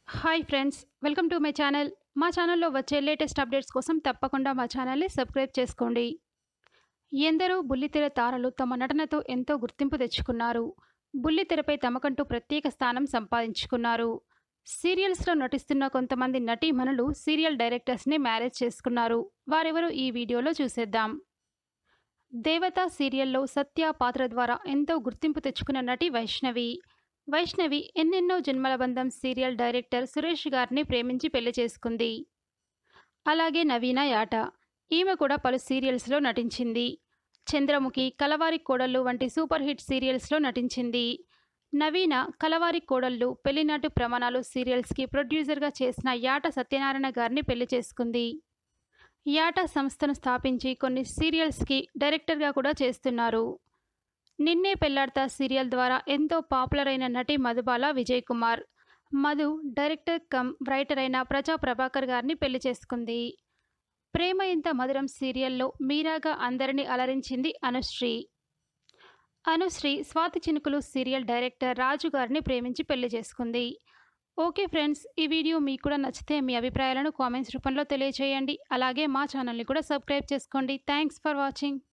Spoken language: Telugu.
hi friends welcome to my channel మా ఛానల్లో వచ్చే లేటెస్ట్ అప్డేట్స్ కోసం తప్పకుండా మా ఛానల్ని సబ్స్క్రైబ్ చేసుకోండి ఎందరో బుల్లితెర తారలు తమ నటనతో ఎంతో గుర్తింపు తెచ్చుకున్నారు బుల్లితెరపై తమకంటూ ప్రత్యేక స్థానం సంపాదించుకున్నారు సీరియల్స్లో నటిస్తున్న కొంతమంది నటీమణులు సీరియల్ డైరెక్టర్స్ని మ్యారేజ్ చేసుకున్నారు వారెవరో ఈ వీడియోలో చూసేద్దాం దేవత సీరియల్లో సత్య పాత్ర ద్వారా ఎంతో గుర్తింపు తెచ్చుకున్న నటి వైష్ణవి వైష్ణవి ఎన్నెన్నో జన్మల బంధం సీరియల్ డైరెక్టర్ సురేష్ గారిని ప్రేమించి పెళ్లి చేసుకుంది అలాగే నవీన యాట ఈమె కూడా పలు సీరియల్స్లో నటించింది చంద్రముఖి కలవారి కోడళ్ళు వంటి సూపర్ హిట్ సీరియల్స్లో నటించింది నవీన కలవారి కోడళ్ళు పెళ్లినాటి ప్రమాణాలు సీరియల్స్కి ప్రొడ్యూసర్గా చేసిన యాట సత్యనారాయణ గారిని పెళ్లి చేసుకుంది యాట సంస్థను స్థాపించి కొన్ని సీరియల్స్కి డైరెక్టర్గా కూడా చేస్తున్నారు నిన్నే పెళ్లాడతా సీరియల్ ద్వారా ఎంతో పాపులర్ అయిన నటి Madhubala Vijay Kumar Madhu director cum writer అయిన ప్రజా ప్రభాకర్ గారిని పెళ్లి చేసుకుంది ప్రేమ ఇంత మధురం సీరియల్లో మీరాగా అందరినీ అలరించింది అనుశ్రీ అనుశ్రీ స్వాతి చినుకులు సీరియల్ డైరెక్టర్ రాజు గారిని ప్రేమించి పెళ్లి చేసుకుంది ఓకే ఫ్రెండ్స్ ఈ వీడియో మీకు కూడా నచ్చితే మీ అభిప్రాయాలను కామెంట్స్ రూపంలో తెలియజేయండి అలాగే మా ఛానల్ని కూడా సబ్స్క్రైబ్ చేసుకోండి థ్యాంక్స్ ఫర్ వాచింగ్